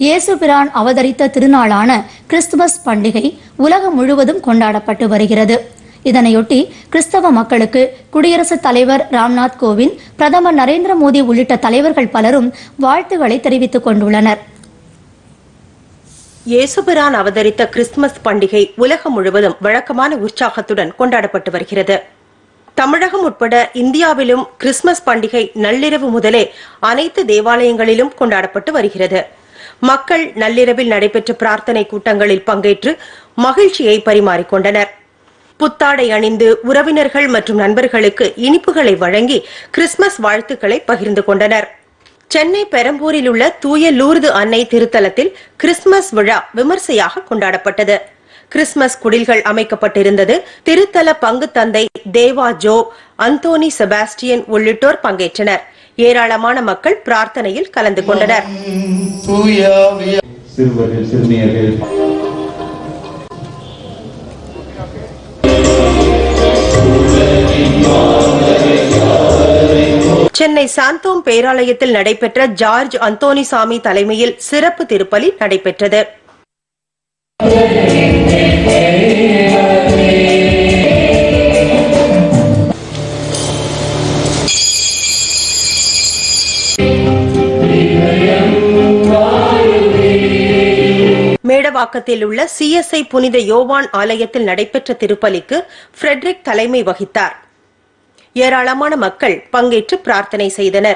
இயேசு பிரான் அவதரித்த திருநாளான கிறிஸ்துமஸ் பண்டிகை உலகம் முழுவதும் கொண்டாடப்பட்டு வருகிறது இதனையொட்டி கிறிஸ்தவ மக்களுக்கு குடியரசுத் தலைவர் ராம்நாத் கோவிந்த் பிரதமர் நரேந்திர மோடி உள்ளிட்ட தலைவர்கள் பலரும் வாழ்த்துக்களை தெரிவித்துக் கொண்டுள்ளனர் இயேசுபிரான் அவதரித்த கிறிஸ்துமஸ் பண்டிகை உலகம் முழுவதும் வழக்கமான உற்சாகத்துடன் கொண்டாடப்பட்டு வருகிறது தமிழகம் உட்பட இந்தியாவிலும் கிறிஸ்துமஸ் பண்டிகை நள்ளிரவு முதலே அனைத்து தேவாலயங்களிலும் கொண்டாடப்பட்டு வருகிறது மக்கள் நள்ளிரவில் நடைபெற்ற பிரார்த்தனை கூட்டங்களில் பங்கேற்று மகிழ்ச்சியை பரிமாறிக்கொண்டனர் புத்தாடை அணிந்து உறவினர்கள் மற்றும் நண்பர்களுக்கு இனிப்புகளை வழங்கி கிறிஸ்துமஸ் வாழ்த்துக்களை பகிர்ந்து கொண்டனர் சென்னை பெரம்பூரில் உள்ள தூய லூர்து அன்னை திருத்தலத்தில் கிறிஸ்துமஸ் விழா விமர்சையாக கொண்டாடப்பட்டது கிறிஸ்துமஸ் குடில்கள் அமைக்கப்பட்டிருந்தது திருத்தல பங்கு தந்தை தேவா ஜோ அந்தோனி செபாஸ்டியன் உள்ளிட்டோர் பங்கேற்றனர் ஏராளமான மக்கள் பிரார்த்தனையில் கலந்து கொண்டனர் தூயாவிய சிறுவர்கள் சிறுமியர்கள் சென்னை சாந்தோம் பேராலயத்தில் நடைபெற்ற ஜார்ஜ் அந்தோனிசாமி தலைமையில் சிறப்பு திருப்பலி நடைபெற்றது மேடவாக்கத்தில் உள்ள சிஎஸ்ஐ புனித யோவான் ஆலயத்தில் நடைபெற்ற திருப்பலிக்கு ஃப்ரெட்ரிக் தலைமை வகித்தார் ஏராளமான மக்கள் பங்கேற்று பிரார்த்தனை செய்தனர்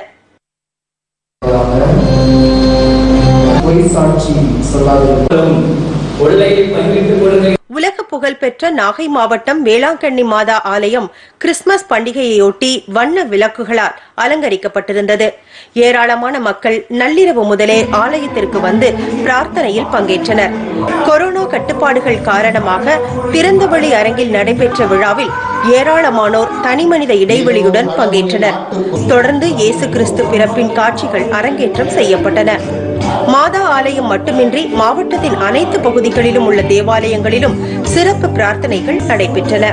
பொய் சாட்சி சொல்லாதீர்கள் கொள்ளையை பங்கிட்டுக் கொடுங்க உலக புகழ்பெற்ற நாகை மாவட்டம் வேளாங்கண்ணி மாதா ஆலயம் கிறிஸ்துமஸ் பண்டிகையையொட்டி வண்ண விளக்குகளால் அலங்கரிக்கப்பட்டிருந்தது ஏராளமான மக்கள் நள்ளிரவு முதலே ஆலயத்திற்கு வந்து பிரார்த்தனையில் பங்கேற்றனர் கொரோனா கட்டுப்பாடுகள் காரணமாக திறந்தவெளி அரங்கில் நடைபெற்ற விழாவில் ஏராளமானோர் தனிமனித இடைவெளியுடன் பங்கேற்றனர் தொடர்ந்து இயேசு கிறிஸ்து பிறப்பின் காட்சிகள் அரங்கேற்றம் செய்யப்பட்டன மாதா ஆலயம் மட்டுமின்றி மாவட்டத்தின் அனைத்து பகுதிகளிலும் உள்ள தேவாலயங்களிலும் சிறப்பு பிரார்த்தனைகள் நடைபெற்றன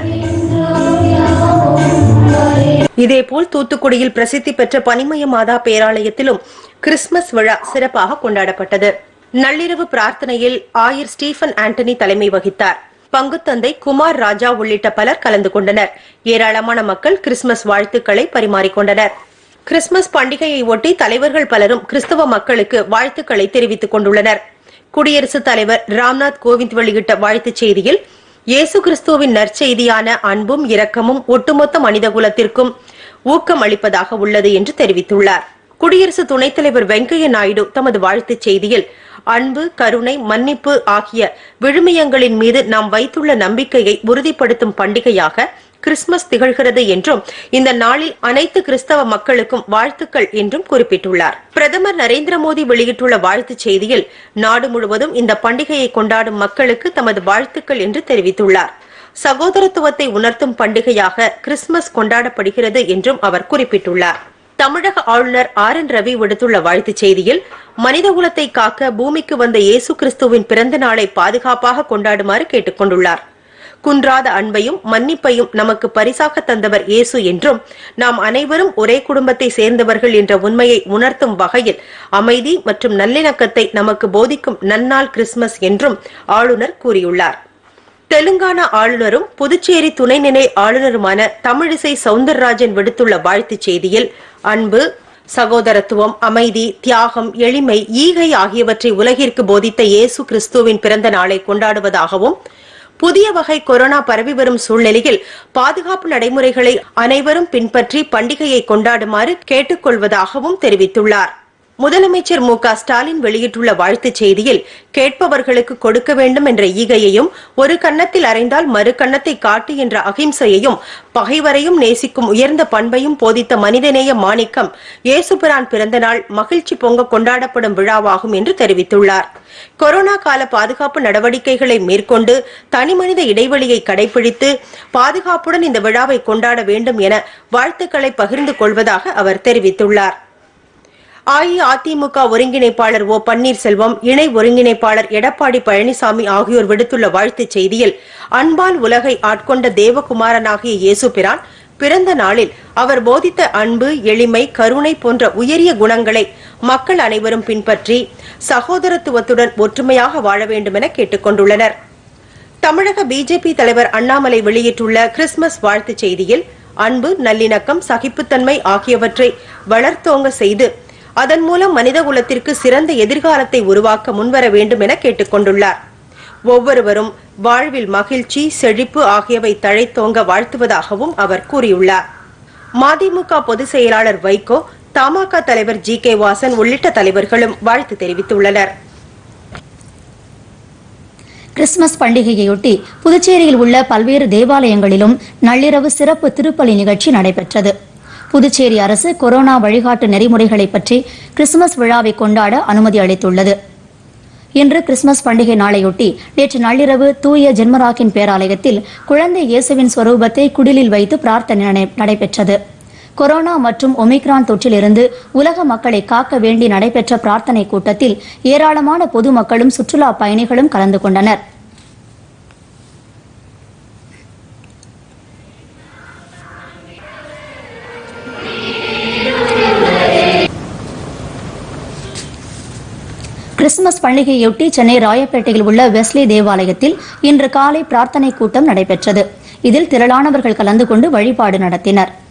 இதேபோல் தூத்துக்குடியில் பிரசித்தி பெற்ற பனிமய மாதா பேராலயத்திலும் கிறிஸ்துமஸ் விழா சிறப்பாக கொண்டாடப்பட்டது நள்ளிரவு பிரார்த்தனையில் ஆயர் ஸ்டீபன் ஆண்டனி தலைமை வகித்தார் பங்குத்தந்தை குமார் ராஜா உள்ளிட்ட பலர் கலந்து கொண்டனர் ஏராளமான மக்கள் கிறிஸ்துமஸ் வாழ்த்துக்களை பரிமாறிக்கொண்டனர் கிறிஸ்துமஸ் பண்டிகையை ஒட்டி தலைவர்கள் பலரும் கிறிஸ்தவ மக்களுக்கு வாழ்த்துக்களை தெரிவித்துக் கொண்டுள்ளனர் குடியரசுத் தலைவர் ராம்நாத் கோவிந்த் வெளியிட்ட வாழ்த்துச் செய்தியில் இயேசு கிறிஸ்துவின் நற்செய்தியான அன்பும் இரக்கமும் ஒட்டுமொத்த மனிதகுலத்திற்கும் ஊக்கம் அளிப்பதாக உள்ளது என்று தெரிவித்துள்ளார் குடியரசு துணைத் தலைவர் வெங்கையா நாயுடு தமது வாழ்த்துச் செய்தியில் அன்பு கருணை மன்னிப்பு ஆகிய விழுமியங்களின் மீது நாம் வைத்துள்ள நம்பிக்கையை உறுதிப்படுத்தும் பண்டிகையாக கிறிஸ்துமஸ் திகழ்கிறது என்றும் இந்த நாளில் அனைத்து கிறிஸ்தவ மக்களுக்கும் வாழ்த்துக்கள் என்றும் குறிப்பிட்டுள்ளார் பிரதமர் நரேந்திர மோடி வெளியிட்டுள்ள வாழ்த்துச் செய்தியில் நாடு முழுவதும் இந்த பண்டிகையை கொண்டாடும் மக்களுக்கு தமது வாழ்த்துக்கள் என்று தெரிவித்துள்ளார் சகோதரத்துவத்தை உணர்த்தும் பண்டிகையாக கிறிஸ்துமஸ் கொண்டாடப்படுகிறது என்றும் அவர் குறிப்பிட்டுள்ளார் தமிழக ஆளுநர் ஆர் என் ரவி விடுத்துள்ள வாழ்த்துச் செய்தியில் மனிதகுலத்தை காக்க பூமிக்கு வந்த இயேசு கிறிஸ்துவின் பிறந்த நாளை பாதுகாப்பாக கொண்டாடுமாறு கேட்டுக் கொண்டுள்ளார் குன்றாத அன்பையும் மன்னிப்பையும் நமக்கு பரிசாக தந்தவர் இயேசு என்றும் நாம் அனைவரும் ஒரே குடும்பத்தை சேர்ந்தவர்கள் என்ற உண்மையை உணர்த்தும் வகையில் அமைதி மற்றும் நல்லிணக்கத்தை நமக்கு போதிக்கும் நன்னாள் கிறிஸ்துமஸ் என்றும் ஆளுநர் கூறியுள்ளார் தெலுங்கானா ஆளுநரும் புதுச்சேரி துணைநிலை ஆளுநருமான தமிழிசை சவுந்தரராஜன் விடுத்துள்ள வாழ்த்துச் செய்தியில் அன்பு சகோதரத்துவம் அமைதி தியாகம் எளிமை ஈகை ஆகியவற்றை உலகிற்கு போதித்த இயேசு கிறிஸ்துவின் பிறந்த நாளை கொண்டாடுவதாகவும் புதிய வகை கொரோனா பரவி வரும் சூழ்நிலையில் பாதுகாப்பு நடைமுறைகளை அனைவரும் பின்பற்றி பண்டிகையை கொண்டாடுமாறு கேட்டுக்கொள்வதாகவும் தெரிவித்துள்ளார் முதலமைச்சர் மு க ஸ்டாலின் வெளியிட்டுள்ள வாழ்த்துச் செய்தியில் கேட்பவர்களுக்கு கொடுக்க வேண்டும் என்ற ஈகையையும் ஒரு கன்னத்தில் அறைந்தால் மறு கன்னத்தை காட்டு என்ற அகிம்சையையும் பகைவரையும் நேசிக்கும் உயர்ந்த பண்பையும் போதித்த மனிதநேய மாணிக்கம் இயேசுபிரான் பிறந்த நாள் மகிழ்ச்சி பொங்க கொண்டாடப்படும் விழாவாகும் என்று தெரிவித்துள்ளார் கொரோனா கால பாதுகாப்பு நடவடிக்கைகளை மேற்கொண்டு தனிமனித இடைவெளியை கடைபிடித்து பாதுகாப்புடன் இந்த விழாவை கொண்டாட வேண்டும் என வாழ்த்துக்களை பகிர்ந்து கொள்வதாக அவர் தெரிவித்துள்ளார் அஇஅதிமுக ஒருங்கிணைப்பாளர் ஓ பன்னீர்செல்வம் இணை ஒருங்கிணைப்பாளர் எடப்பாடி பழனிசாமி ஆகியோர் விடுத்துள்ள வாழ்த்துச் செய்தியில் அன்பால் உலகை ஆட்கொண்ட தேவகுமாரனாகிய இயேசு பிரான் பிறந்த நாளில் அவர் போதித்த அன்பு எளிமை கருணை போன்ற உயரிய குணங்களை மக்கள் அனைவரும் பின்பற்றி சகோதரத்துவத்துடன் ஒற்றுமையாக வாழ வேண்டும் என கேட்டுக் கொண்டுள்ளனர் தமிழக பிஜேபி தலைவர் அண்ணாமலை வெளியிட்டுள்ள கிறிஸ்துமஸ் வாழ்த்துச் செய்தியில் அன்பு நல்லிணக்கம் சகிப்புத்தன்மை ஆகியவற்றை வளர்த்தோங்க செய்து அதன் மூலம் மனிதகுலத்திற்கு சிறந்த எதிர்காலத்தை உருவாக்க முன்வர வேண்டும் என கேட்டுக் கொண்டுள்ளார் ஒவ்வொருவரும் வாழ்வில் மகிழ்ச்சி செழிப்பு ஆகியவை தழைத்தோங்க வாழ்த்துவதாகவும் அவர் கூறியுள்ளார் மதிமுக பொதுச் செயலாளர் வைகோ தமாக தலைவர் ஜி கே வாசன் உள்ளிட்ட தலைவர்களும் வாழ்த்து தெரிவித்துள்ளனர் கிறிஸ்துமஸ் பண்டிகையையொட்டி புதுச்சேரியில் உள்ள பல்வேறு தேவாலயங்களிலும் நள்ளிரவு சிறப்பு திருப்பலி நிகழ்ச்சி நடைபெற்றது புதுச்சேரி அரசு கொரோனா வழிகாட்டு நெறிமுறைகளை பற்றி கிறிஸ்துமஸ் விழாவை கொண்டாட அனுமதி அளித்துள்ளது இன்று கிறிஸ்துமஸ் பண்டிகை நாளையொட்டி நேற்று நள்ளிரவு தூய ஜென்மராக்கின் பேராலயத்தில் குழந்தை இயேசுவின் ஸ்வரூபத்தை குடிலில் வைத்து பிரார்த்தனை நடை- நடைபெற்றது கொரோனா மற்றும் ஒமிக்ரான் தொற்றிலிருந்து உலக மக்களை காக்க வேண்டி நடைபெற்ற பிரார்த்தனை கூட்டத்தில் ஏராளமான பொதுமக்களும் சுற்றுலா பயணிகளும் கலந்து கொண்டனர் கிறிஸ்துமஸ் பண்டிகையொட்டி சென்னை ராயப்பேட்டையில் உள்ள வெஸ்லி தேவாலயத்தில் இன்று காலை பிரார்த்தனை கூட்டம் நடைபெற்றது இதில் திரளானவர்கள் கலந்து கொண்டு வழிபாடு நடத்தினர்